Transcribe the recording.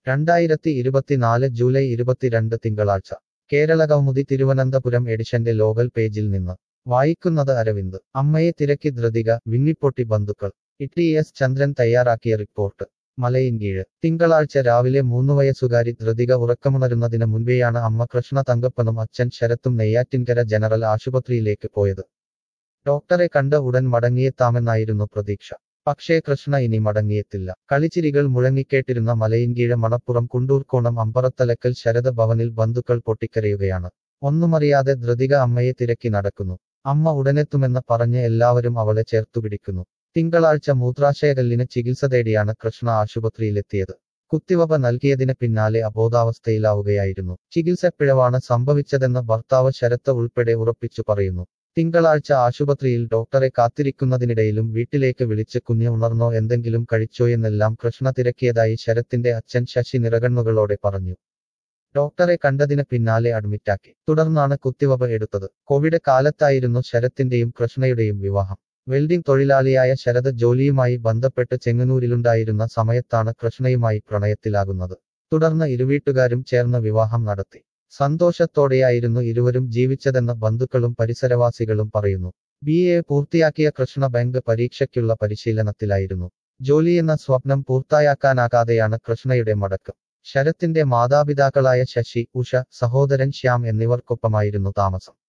രണ്ടായിരത്തി ഇരുപത്തിനാല് ജൂലൈ ഇരുപത്തിരണ്ട് തിങ്കളാഴ്ച കേരള കൗമുദി തിരുവനന്തപുരം എഡിഷന്റെ ലോകൽ പേജിൽ നിന്ന് വായിക്കുന്നത് അരവിന്ദ് അമ്മയെ തിരക്കി ധൃതിക വിങ്ങിപ്പൊട്ടി ബന്ധുക്കൾ ഇ എസ് ചന്ദ്രൻ തയ്യാറാക്കിയ റിപ്പോർട്ട് മലയിൻകീഴ് തിങ്കളാഴ്ച രാവിലെ മൂന്ന് വയസ്സുകാരി ധൃതിക ഉറക്കമുണരുന്നതിന് മുൻപെയാണ് അമ്മ കൃഷ്ണ തങ്കപ്പനും അച്ഛൻ ശരത്തും നെയ്യാറ്റിൻകര ജനറൽ ആശുപത്രിയിലേക്ക് പോയത് ഡോക്ടറെ കണ്ട് ഉടൻ മടങ്ങിയെത്താമെന്നായിരുന്നു പ്രതീക്ഷ പക്ഷേ കൃഷ്ണ ഇനി മടങ്ങിയെത്തില്ല കളിച്ചിരികൾ മുഴങ്ങിക്കേട്ടിരുന്ന മലയിൻകീഴ് മണപ്പുറം കുണ്ടൂർക്കോണം അമ്പറത്തലക്കൽ ശരദ ഭവനിൽ ബന്ധുക്കൾ പൊട്ടിക്കരയുകയാണ് ഒന്നുമറിയാതെ ധൃതിക അമ്മയെ തിരക്കി നടക്കുന്നു അമ്മ ഉടനെത്തുമെന്ന് പറഞ്ഞ് എല്ലാവരും അവളെ ചേർത്തുപിടിക്കുന്നു തിങ്കളാഴ്ച മൂത്രാശയകല്ലിന് ചികിത്സ തേടിയാണ് കൃഷ്ണ ആശുപത്രിയിലെത്തിയത് കുത്തിവപ നൽകിയതിന് പിന്നാലെ അബോധാവസ്ഥയിലാവുകയായിരുന്നു ചികിത്സ പിഴവാണ് സംഭവിച്ചതെന്ന് ഭർത്താവ് ശരത്ത് ഉൾപ്പെടെ ഉറപ്പിച്ചു പറയുന്നു തിങ്കളാഴ്ച ആശുപത്രിയിൽ ഡോക്ടറെ കാത്തിരിക്കുന്നതിനിടയിലും വീട്ടിലേക്ക് വിളിച്ച് കുഞ്ഞ് ഉണർന്നോ എന്തെങ്കിലും കഴിച്ചോയെന്നെല്ലാം കൃഷ്ണ തിരക്കിയതായി ശരത്തിന്റെ അച്ഛൻ ശശി നിറകണ്ണുകളോടെ പറഞ്ഞു ഡോക്ടറെ കണ്ടതിന് പിന്നാലെ അഡ്മിറ്റാക്കി തുടർന്നാണ് കുത്തിവപ എടുത്തത് കോവിഡ് കാലത്തായിരുന്നു ശരത്തിന്റെയും കൃഷ്ണയുടെയും വിവാഹം വെൽഡിംഗ് തൊഴിലാളിയായ ശരത് ജോലിയുമായി ബന്ധപ്പെട്ട് ചെങ്ങന്നൂരിലുണ്ടായിരുന്ന സമയത്താണ് കൃഷ്ണയുമായി പ്രണയത്തിലാകുന്നത് തുടർന്ന് ഇരുവീട്ടുകാരും ചേർന്ന് വിവാഹം നടത്തി സന്തോഷത്തോടെയായിരുന്നു ഇരുവരും ജീവിച്ചതെന്ന് ബന്ധുക്കളും പരിസരവാസികളും പറയുന്നു ബി എ പൂർത്തിയാക്കിയ കൃഷ്ണ ബാങ്ക് പരീക്ഷയ്ക്കുള്ള പരിശീലനത്തിലായിരുന്നു ജോലിയെന്ന സ്വപ്നം പൂർത്തിയാക്കാനാകാതെയാണ് കൃഷ്ണയുടെ മടക്കം ശരത്തിന്റെ മാതാപിതാക്കളായ ശശി ഉഷ സഹോദരൻ ശ്യാം എന്നിവർക്കൊപ്പമായിരുന്നു താമസം